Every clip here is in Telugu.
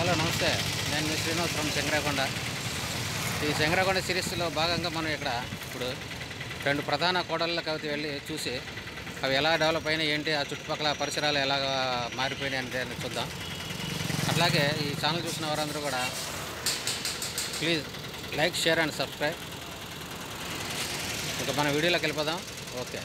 హలో నమస్తే నేను మీ శ్రీనివాస్ ఫ్రమ్ శంకరాకొండ ఈ శంకరాకొండ సిరీస్లో భాగంగా మనం ఇక్కడ ఇప్పుడు రెండు ప్రధాన కోడళ్ళకి అయితే వెళ్ళి చూసి అవి ఎలా డెవలప్ అయినాయి ఏంటి ఆ చుట్టుపక్కల పరిసరాలు ఎలా మారిపోయినాయి అంటే అని చూద్దాం అట్లాగే ఈ ఛానల్ చూసిన వారందరూ కూడా please like share and subscribe ఇంకా మన వీడియోలోకి వెళ్ళిపోదాం ఓకే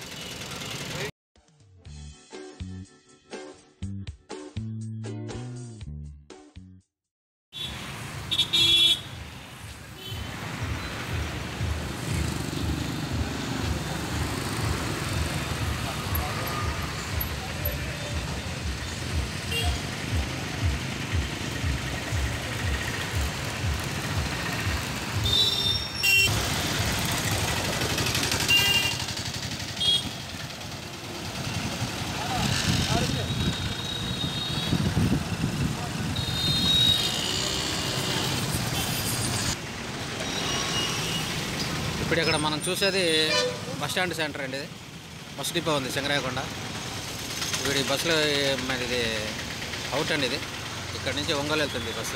ఇప్పుడు ఇక్కడ మనం చూసేది బస్ స్టాండ్ సెంటర్ అండి ఇది బస్ డిపో ఉంది శంకరాయకొండ ఇప్పుడు ఈ బస్సులో మరి ఇది అవుట్ అండి ఇది ఇక్కడ నుంచి ఒంగోలు వెళ్తుంది ఈ బస్సు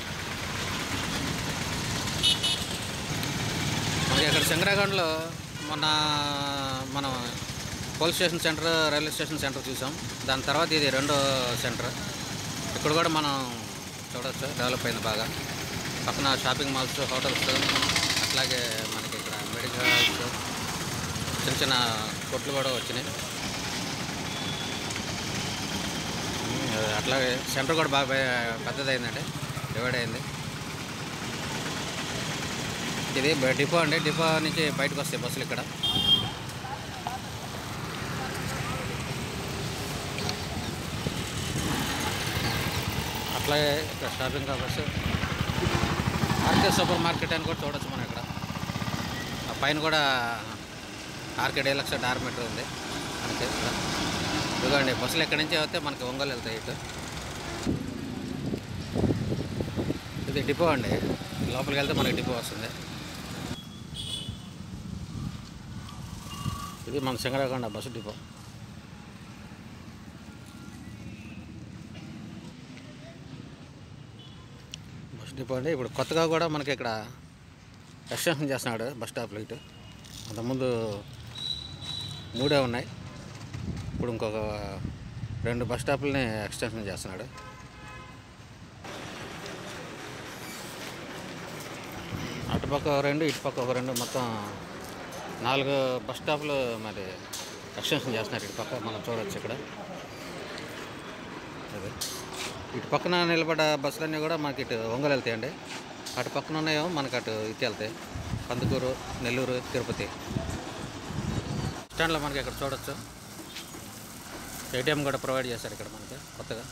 మనకి ఇక్కడ శంకరాయకొండలో మొన్న మనం police station centre railway station centre చూసాం దాని తర్వాత ఇది రెండో సెంటర్ ఇక్కడ కూడా మనం చూడవచ్చు డెవలప్ అయింది బాగా పక్కన షాపింగ్ మాల్స్ హోటల్స్ అట్లాగే మనకి ఇక్కడ మెడికల్స్ చిన్న చిన్న కొట్లు కూడా వచ్చినాయి ఉమ్, అట్లాగే సెంటర్ కూడా బాగా పె- పెద్దదైందండి డివైడ్ అయింది ఇది బ- డిపో అండి డిపో నుంచి బయటకు వస్తాయి బస్సులు ఇక్కడ అట్లాగే ఇక్కడ shopping complex RK supermarket అని కూడా చూడొచ్చు మనం ఇక్కడ ఆ పైన కూడా ఆర్కే డీలక్స్ డార్మెటర్ ఉంది మనకి ఇక్కడ ఇదిగోండి బస్సులు ఎక్కడి నుంచి వస్తే మనకి ఒంగోలు వెళ్తాయి ఇటు ఇది డిపో అండి లోపలికి వెళ్తే మనకి డిపో వస్తుంది ఇది మన Singarakonda bus depot bus depot అండి ఇప్పుడు కొత్తగా కూడా మనకి ఇక్కడ ఎక్స్టెన్షన్ చేస్తున్నాడు బస్ స్టాప్లో ఇటు అంతకుముందు మూడే ఉన్నాయి ఇప్పుడు ఇంకొక రెండు బస్ స్టాప్లని ఎక్స్టెన్షన్ చేస్తున్నాడు అటుపక్క ఒక రెండు ఇటుపక్క ఒక రెండు మొత్తం నాలుగు బస్ స్టాప్లు మరి ఎక్స్టెన్షన్ చేస్తున్నారు ఇటు పక్క మనం చూడవచ్చు ఇక్కడ అదే ఇటు పక్కన నిలబడ్డ బస్సులన్నీ కూడా మనకి ఇటు ఒంగోలు వెళ్తాయండి అటు పక్కన ఉన్నాయో మనకి అటు ఇటు వెళ్తాయి కందుకూరు నెల్లూరు తిరుపతి స్టాండ్లో మనకి ఇక్కడ చూడొచ్చు ఏటీఎం కూడా ప్రొవైడ్ చేశారు ఇక్కడ మనకి కొత్తగా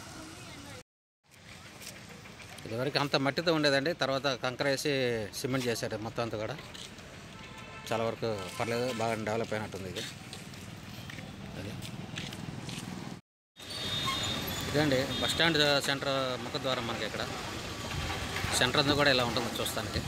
ఇదివరకు అంత మట్టితో ఉండేదండి తర్వాత కంకర వేసి సిమెంట్ చేశారు మొత్తం అంతా కూడా చాలా వరకు పర్లేదు బాగా డెవలప్ అయినట్టుంది ఇది అది ఇదండి బస్ స్టాండ్ సెంటర్ ముఖద్వారం మనకి ఇక్కడ సెంటర్ అంతా కూడా ఇలా ఉంటుంది చూస్తానికి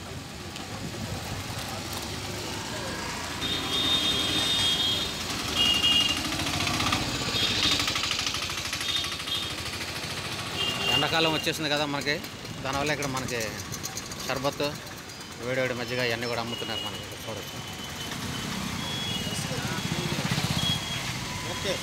ఎండాకాలం వచ్చేసింది కదా మనకి దానివల్ల ఇక్కడ మనకి షర్బత్ వేడివేడి మజ్జిగ ఇవన్నీ కూడా అమ్ముతున్నారు మనకి ఇక్కడ చూడొచ్చు ఓకే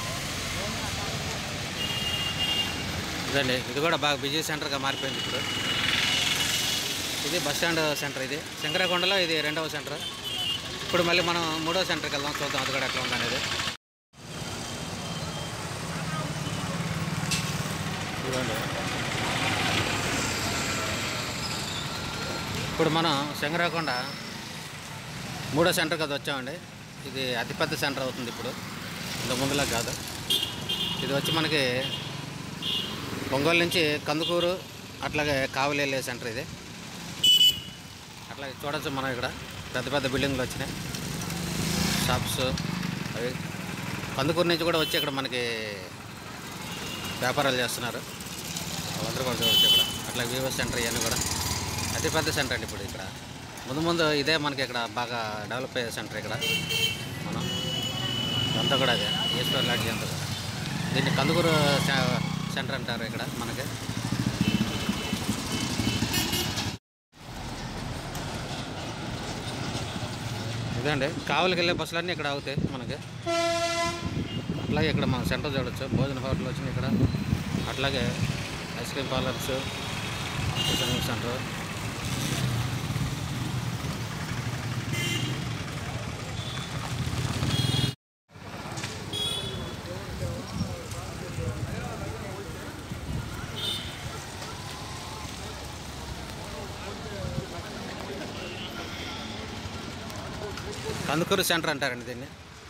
ఇదండి ఇది కూడా బాగా బిజీ సెంటర్గా మారిపోయింది ఇప్పుడు ఇది బస్ స్టాండ్ సెంటర్ ఇది శంకరకొండలో ఇది రెండవ సెంటర్ ఇప్పుడు మళ్ళీ మనం మూడో సెంటర్కి వెళ్దాం చూద్దాం అది కూడా ఎట్లా ఉందనేది ఇదిగోండి ఇప్పుడు మనం శంకరాకొండ మూడో సెంటర్కి అది వచ్చామండి ఇది అతిపెద్ద సెంటర్ అవుతుంది ఇప్పుడు ఇంత ముందులా కాదు ఇది వచ్చి మనకి ఒంగోలు నుంచి కందుకూరు అట్లాగే కావలి వెళ్ళే సెంటర్ ఇది అట్లాగే చూడొచ్చు మనం ఇక్కడ పెద్ద పెద్ద బిల్డింగ్లు వచ్చినాయి షాప్స్ అవి కందుకూరు నుంచి కూడా వచ్చి ఇక్కడ మనకి వ్యాపారాలు చేస్తున్నారు వాళ్ళందరూ కూడా చూడవచ్చు ఇక్కడ అట్లా వివో సెంటర్ ఇవన్నీ కూడా అతి పెద్ద సెంటర్ అండి ఇప్పుడు ఇక్కడ ముందు ముందు ఇదే మనకి ఇక్కడ బాగా డెవలప్ అయ్యే సెంటర్ ఇక్కడ మనం ఇదంతా కూడా అదే ఈశ్వర్ లాంటి అంతా కూడా దీన్ని కందుకూరు సె- సెంటర్ అంటారు ఇక్కడ మనకి ఇదండి కావలికి వెళ్ళే బస్సులన్నీ ఇక్కడ ఆగుతాయి మనకి అట్లాగే ఇక్కడ మనం సెంటర్ చూడొచ్చు భోజన హోటల్ వచ్చింది ఇక్కడ అట్లాగే ice cream parlours tiffin centre Kandukur centre అంటారండి దీన్ని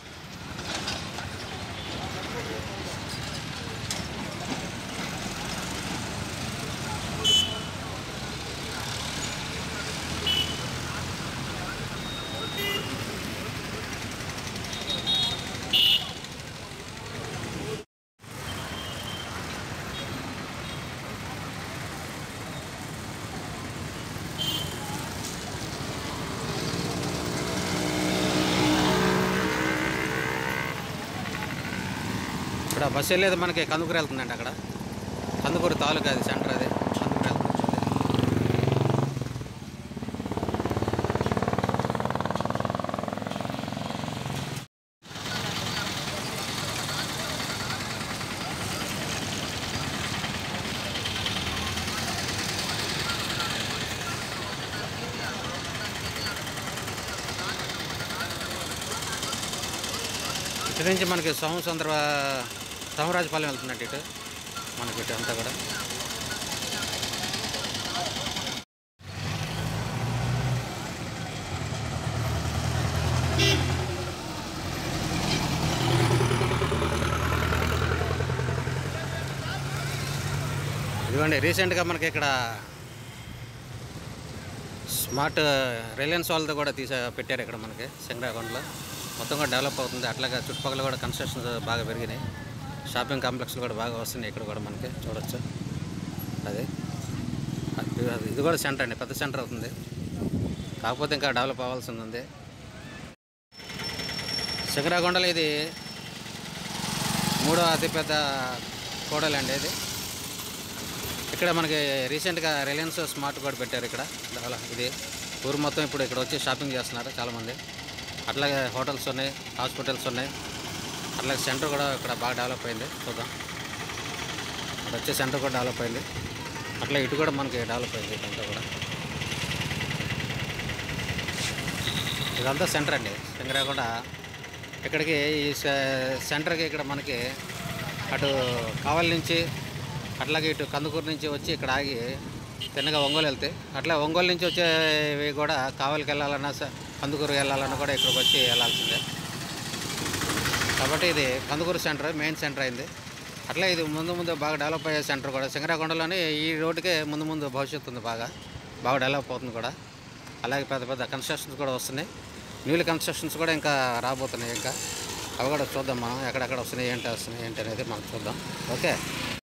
ఇక్కడ బస్సు వెళ్ళేది మనకి కందుకూరు వెళ్తుందండి అక్కడ కందుకూరు తాలూకా అది సెంటర్ అది కందుకూరు వెళ్తుంది ఇటు నుంచి మనకి సోమసుందర సోమరాజపాలెం వెళ్తుందండి ఇటు మనకి ఇటు అంతా కూడా ఇదిగోండి రీసెంట్గా మనకి ఇక్కడ స్మార్ట్ రిలయన్స్ వాళ్ళతో కూడా తీసా పెట్టారు ఇక్కడ మనకి సింగరాకొండలో మొత్తం కూడా డెవలప్ అవుతుంది అట్లాగే చుట్టుపక్కల కూడా కన్స్ట్రక్షన్స్ బాగా పెరిగినాయి షాపింగ్ కాంప్లెక్స్లు కూడా బాగా వస్తున్నాయి ఇక్కడ కూడా మనకి చూడొచ్చు అది అది- అది- ఇది కూడా సెంటర్ అండి పెద్ద సెంటర్ అవుతుంది కాకపోతే ఇంకా డెవలప్ అవ్వాల్సి ఉంది సింగరాకొండలో ఇది మూడో అతిపెద్ద కూడలండి ఇది ఇక్కడ మనకి రీసెంట్గా రిలయన్స్ స్మార్ట్ కూడా పెట్టారు ఇక్కడ డెవలప్ ఇది ఊరు మొత్తం ఇప్పుడు ఇక్కడ వచ్చి షాపింగ్ చేస్తున్నారు చాలామంది అట్లాగే హోటల్స్ ఉన్నాయి హాస్పిటల్స్ ఉన్నాయి అట్లాగే సెంటర్ కూడా ఇక్కడ బాగా డెవలప్ అయింది చూద్దాం ఇక్కడ వచ్చే సెంటర్ కూడా డెవలప్ అయింది అట్లా ఇటు కూడా మనకి డెవలప్ అయింది ఇదంతా కూడా ఇదంతా సెంటర్ అండి సింగరాకుండా ఇక్కడికి ఈ సె- సెంటర్కి ఇక్కడ మనకి అటు కావలి నుంచి అట్లాగే ఇటు కందుకూరు నుంచి వచ్చి ఇక్కడ ఆగి తిన్నగా ఒంగోలు వెళ్తాయి అట్లా ఒంగోలు నుంచి వచ్చేవి కూడా కావలికి వెళ్ళాలన్నా స- కందుకూరు వెళ్ళాలన్నా కూడా ఇక్కడికి వచ్చి వెళ్ళాల్సిందే కాబట్టి ఇది కందుకూరు సెంటర్ మెయిన్ సెంటర్ అయింది అట్లా ఇది ముందు ముందు బాగా డెవలప్ అయ్యే సెంటర్ కూడా సింగరాకొండలోనే ఈ రోడ్డుకే ముందు ముందు భవిష్యత్తు ఉంది బాగా బాగా డెవలప్ అవుతుంది కూడా అలాగే పెద్ద పెద్ద కన్స్ట్రక్షన్స్ కూడా వస్తున్నాయి న్యూలీ కన్స్ట్రక్షన్స్ కూడా ఇంకా రాబోతున్నాయి ఇంకా అవి కూడా చూద్దాం మనం ఎక్కడెక్కడ వస్తున్నాయి ఏంటి వస్తున్నాయి ఏంటి అనేది మనం చూద్దాం ఓకే